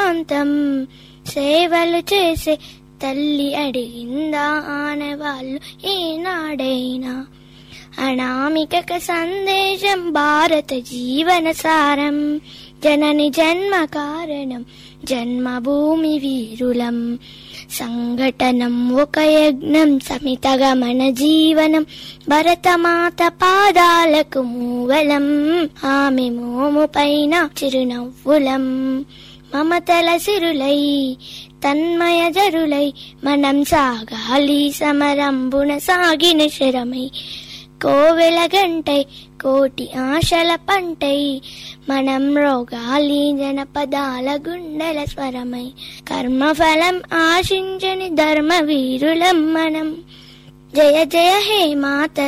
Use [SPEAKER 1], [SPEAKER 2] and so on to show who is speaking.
[SPEAKER 1] జీవితాంతం సేవలు చేసే తల్లి అడిగిందా ఆనవాళ్ళు ఈనాడైనా అనామిక సందేశం భారత జీవన సారం జనని జన్మ కారణం జన్మభూమి వీరులం సంఘటనం ఒక యజ్ఞం సమితగా మన జీవనం భరతమాత పాదాలకు మూవలం ఆమె మోము పైన చిరునవ్వులం మమతల సిరులై తన్మయ జరులై మనం సాగాలి సమరంబున సాగిన శరమై కోవెల గంటై కోటి ఆశల పంటై మనం రోగాలి జనపదాల గుండెల స్వరమై కర్మఫలం ఆశించని ధర్మ వీరులం మనం జయ జయ హే మాత